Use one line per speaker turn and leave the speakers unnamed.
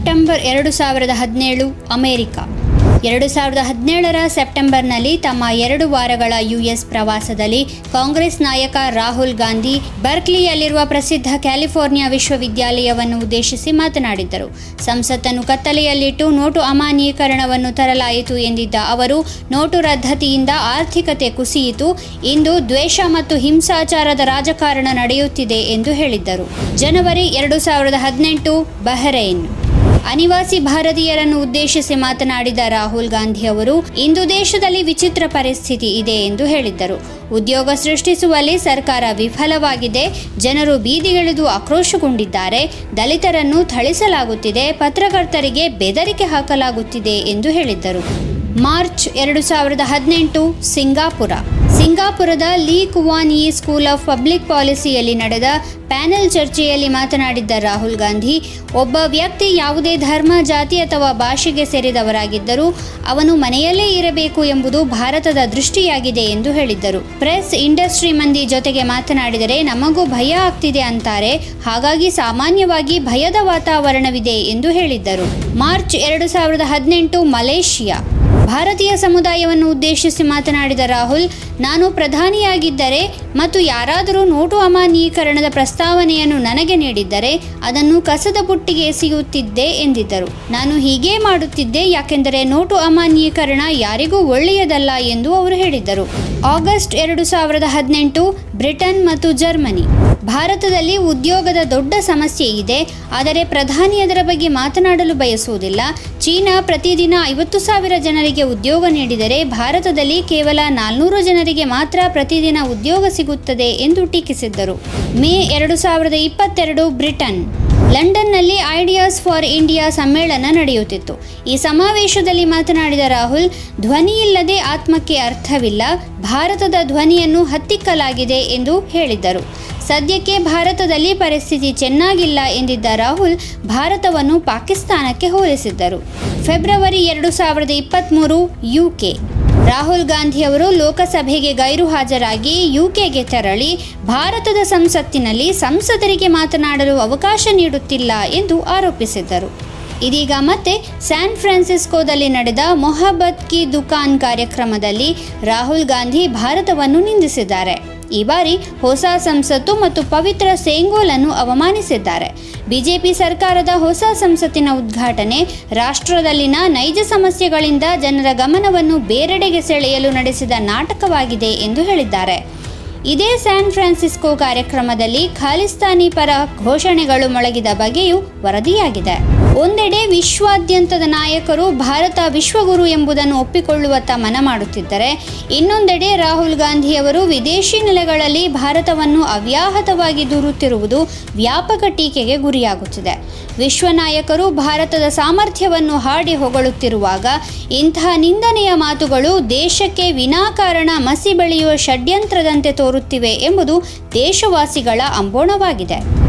September ಎರಡು ಸಾವಿರದ ಹದಿನೇಳು ಅಮೆರಿಕ ಎರಡು ಸಾವಿರದ ಹದಿನೇಳರ ಸೆಪ್ಟೆಂಬರ್ನಲ್ಲಿ ತಮ್ಮ ಎರಡು ವಾರಗಳ ಯುಎಸ್ ಪ್ರವಾಸದಲ್ಲಿ ಕಾಂಗ್ರೆಸ್ ನಾಯಕ ರಾಹುಲ್ ಗಾಂಧಿ ಬರ್ಕ್ಲಿಯಲ್ಲಿರುವ ಪ್ರಸಿದ್ಧ ಕ್ಯಾಲಿಫೋರ್ನಿಯಾ ವಿಶ್ವವಿದ್ಯಾಲಯವನ್ನು ಉದ್ದೇಶಿಸಿ ಮಾತನಾಡಿದ್ದರು ಸಂಸತ್ತನ್ನು ಕತ್ತಲೆಯಲ್ಲಿಟ್ಟು ನೋಟು ಅಮಾನ್ಯೀಕರಣವನ್ನು ತರಲಾಯಿತು ಎಂದಿದ್ದ ಅವರು ನೋಟು ರದ್ದತಿಯಿಂದ ಆರ್ಥಿಕತೆ ಕುಸಿಯಿತು ಇಂದು ದ್ವೇಷ ಮತ್ತು ಹಿಂಸಾಚಾರದ ರಾಜಕಾರಣ ನಡೆಯುತ್ತಿದೆ ಎಂದು ಹೇಳಿದ್ದರು ಜನವರಿ ಎರಡು ಸಾವಿರದ ಹದಿನೆಂಟು ಬಹರೈನ್ ಅನಿವಾಸಿ ಭಾರತೀಯರನ್ನು ಉದ್ದೇಶಿಸಿ ಮಾತನಾಡಿದ ರಾಹುಲ್ ಗಾಂಧಿ ಅವರು ಇಂದು ದೇಶದಲ್ಲಿ ವಿಚಿತ್ರ ಪರಿಸ್ಥಿತಿ ಇದೆ ಎಂದು ಹೇಳಿದ್ದರು ಉದ್ಯೋಗ ಸೃಷ್ಟಿಸುವಲ್ಲಿ ಸರ್ಕಾರ ವಿಫಲವಾಗಿದೆ ಜನರು ಬೀದಿಗಿಳಿದು ಆಕ್ರೋಶಗೊಂಡಿದ್ದಾರೆ ದಲಿತರನ್ನು ಥಳಿಸಲಾಗುತ್ತಿದೆ ಪತ್ರಕರ್ತರಿಗೆ ಬೆದರಿಕೆ ಹಾಕಲಾಗುತ್ತಿದೆ ಎಂದು ಹೇಳಿದ್ದರು ಮಾರ್ಚ್ ಎರಡು ಸಾವಿರದ ಹದಿನೆಂಟು ಸಿಂಗಾಪುರ ಸಿಂಗಾಪುರದ Lee Kuan Yew school of public ಪಾಲಿಸಿಯಲ್ಲಿ ನಡೆದ ಪ್ಯಾನೆಲ್ ಚರ್ಚೆಯಲ್ಲಿ ಮಾತನಾಡಿದ್ದ ರಾಹುಲ್ ಗಾಂಧಿ ಒಬ್ಬ ವ್ಯಕ್ತಿ ಯಾವುದೇ ಧರ್ಮ ಜಾತಿ ಅಥವಾ ಭಾಷೆಗೆ ಸೇರಿದವರಾಗಿದ್ದರೂ ಅವನು ಮನೆಯಲ್ಲೇ ಇರಬೇಕು ಎಂಬುದು ಭಾರತದ ದೃಷ್ಟಿಯಾಗಿದೆ ಎಂದು ಹೇಳಿದ್ದರು ಪ್ರೆಸ್ ಇಂಡಸ್ಟ್ರಿ ಮಂದಿ ಜೊತೆಗೆ ಮಾತನಾಡಿದರೆ ನಮಗೂ ಭಯ ಆಗ್ತಿದೆ ಅಂತಾರೆ ಹಾಗಾಗಿ ಸಾಮಾನ್ಯವಾಗಿ ಭಯದ ವಾತಾವರಣವಿದೆ ಎಂದು ಹೇಳಿದ್ದರು ಮಾರ್ಚ್ ಎರಡು ಸಾವಿರದ ಹದಿನೆಂಟು ಮಲೇಷಿಯಾ ಭಾರತೀಯ ಸಮುದಾಯವನ್ನು ಉದ್ದೇಶಿಸಿ ಮಾತನಾಡಿದ ರಾಹುಲ್ ನಾನು ಪ್ರಧಾನಿಯಾಗಿದ್ದರೆ ಮತ್ತು ಯಾರಾದರೂ ನೋಟು ಅಮಾನ್ಯೀಕರಣದ ಪ್ರಸ್ತಾವನೆಯನ್ನು ನನಗೆ ನೀಡಿದ್ದರೆ ಅದನ್ನು ಕಸದ ಬುಟ್ಟಿಗೆ ಎಸೆಯುತ್ತಿದ್ದೆ ಎಂದಿದ್ದರು ನಾನು ಹೀಗೇ ಮಾಡುತ್ತಿದ್ದೆ ಯಾಕೆಂದರೆ ನೋಟು ಅಮಾನ್ಯೀಕರಣ ಯಾರಿಗೂ ಒಳ್ಳೆಯದಲ್ಲ ಎಂದು ಅವರು ಹೇಳಿದ್ದರು ಆಗಸ್ಟ್ ಎರಡು ಸಾವಿರದ ಹದಿನೆಂಟು ಬ್ರಿಟನ್ ಮತ್ತು ಜರ್ಮನಿ ಭಾರತದಲ್ಲಿ ಉದ್ಯೋಗದ ದೊಡ್ಡ ಸಮಸ್ಯೆ ಇದೆ ಆದರೆ ಪ್ರಧಾನಿ ಅದರ ಬಗ್ಗೆ ಮಾತನಾಡಲು ಬಯಸುವುದಿಲ್ಲ ಚೀನಾ ಪ್ರತಿದಿನ ಐವತ್ತು ಸಾವಿರ ಜನರಿಗೆ ಉದ್ಯೋಗ ನೀಡಿದರೆ ಭಾರತದಲ್ಲಿ ಕೇವಲ ನಾಲ್ನೂರು ಜನರಿಗೆ ಮಾತ್ರ ಪ್ರತಿದಿನ ಉದ್ಯೋಗ ಸಿಗುತ್ತದೆ ಎಂದು ಟೀಕಿಸಿದ್ದರು ಮೇ ಎರಡು ಸಾವಿರದ ಇಪ್ಪತ್ತೆರಡು ಬ್ರಿಟನ್ ಲಂಡನ್ನಲ್ಲಿ ಐಡಿಯಾಸ್ ಫಾರ್ ಇಂಡಿಯಾ ಸಮ್ಮೇಳನ ನಡೆಯುತ್ತಿತ್ತು ಈ ಸಮಾವೇಶದಲ್ಲಿ ಮಾತನಾಡಿದ ರಾಹುಲ್ ಧ್ವನಿಯಿಲ್ಲದೆ ಆತ್ಮಕ್ಕೆ ಅರ್ಥವಿಲ್ಲ ಭಾರತದ ಧ್ವನಿಯನ್ನು ಹತ್ತಿಕ್ಕಲಾಗಿದೆ ಎಂದು ಹೇಳಿದ್ದರು ಸದ್ಯಕ್ಕೆ ಭಾರತದಲ್ಲಿ ಪರಿಸ್ಥಿತಿ ಚೆನ್ನಾಗಿಲ್ಲ ಎಂದಿದ್ದ ರಾಹುಲ್ ಭಾರತವನ್ನು ಪಾಕಿಸ್ತಾನಕ್ಕೆ ಹೋಲಿಸಿದ್ದರು ಫೆಬ್ರವರಿ ಎರಡು ಸಾವಿರದ ಇಪ್ಪತ್ತ್ಮೂರು ಯುಕೆ ರಾಹುಲ್ ಗಾಂಧಿ ಅವರು ಲೋಕಸಭೆಗೆ ಗೈರು ಹಾಜರಾಗಿ ಯುಕೆಗೆ ತೆರಳಿ ಭಾರತದ ಸಂಸತ್ತಿನಲ್ಲಿ ಸಂಸದರಿಗೆ ಮಾತನಾಡಲು ಅವಕಾಶ ನೀಡುತ್ತಿಲ್ಲ ಎಂದು ಆರೋಪಿಸಿದ್ದರು ಇದೀಗ ಮತ್ತೆ ಸ್ಯಾನ್ ಫ್ರಾನ್ಸಿಸ್ಕೋದಲ್ಲಿ ನಡೆದ ಮೊಹಬ್ಬತ್ ಕಿ ದುಕಾನ್ ಕಾರ್ಯಕ್ರಮದಲ್ಲಿ ರಾಹುಲ್ ಗಾಂಧಿ ಭಾರತವನ್ನು ನಿಂದಿಸಿದ್ದಾರೆ ಈ ಬಾರಿ ಹೊಸ ಸಂಸತ್ತು ಮತ್ತು ಪವಿತ್ರ ಸೆಂಗೋಲನ್ನು ಅವಮಾನಿಸಿದ್ದಾರೆ ಬಿಜೆಪಿ ಸರ್ಕಾರದ ಹೊಸ ಸಂಸತ್ತಿನ ಉದ್ಘಾಟನೆ ರಾಷ್ಟ್ರದಲ್ಲಿನ ನೈಜ ಸಮಸ್ಯೆಗಳಿಂದ ಜನರ ಗಮನವನ್ನು ಬೇರೆಡೆಗೆ ಸೆಳೆಯಲು ನಡೆಸಿದ ನಾಟಕವಾಗಿದೆ ಎಂದು ಹೇಳಿದ್ದಾರೆ ಇದೇ ಸ್ಯಾನ್ ಫ್ರಾನ್ಸಿಸ್ಕೋ ಕಾರ್ಯಕ್ರಮದಲ್ಲಿ ಖಾಲಿಸ್ತಾನಿ ಪರ ಘೋಷಣೆಗಳು ಮೊಳಗಿದ ಬಗ್ಗೆಯೂ ವರದಿಯಾಗಿದೆ ಒಂದೆಡೆ ವಿಶ್ವಾದ್ಯಂತದ ನಾಯಕರು ಭಾರತ ವಿಶ್ವಗುರು ಎಂಬುದನ್ನು ಒಪ್ಪಿಕೊಳ್ಳುವತ್ತ ಮನ ಮಾಡುತ್ತಿದ್ದರೆ ಇನ್ನೊಂದೆಡೆ ರಾಹುಲ್ ಗಾಂಧಿಯವರು ವಿದೇಶಿ ನೆಲೆಗಳಲ್ಲಿ ಭಾರತವನ್ನು ಅವ್ಯಾಹತವಾಗಿ ದೂರುತ್ತಿರುವುದು ವ್ಯಾಪಕ ಟೀಕೆಗೆ ಗುರಿಯಾಗುತ್ತಿದೆ ವಿಶ್ವ ನಾಯಕರು ಭಾರತದ ಸಾಮರ್ಥ್ಯವನ್ನು ಹಾಡಿ ಹೊಗಳುತ್ತಿರುವಾಗ ಇಂತಹ ನಿಂದನೆಯ ಮಾತುಗಳು ದೇಶಕ್ಕೆ ವಿನಾಕಾರಣ ಮಸಿ ಬೆಳೆಯುವ ಷಡ್ಯಂತ್ರದಂತೆ ತೋರುತ್ತಿವೆ ಎಂಬುದು ದೇಶವಾಸಿಗಳ ಅಂಬೋಣವಾಗಿದೆ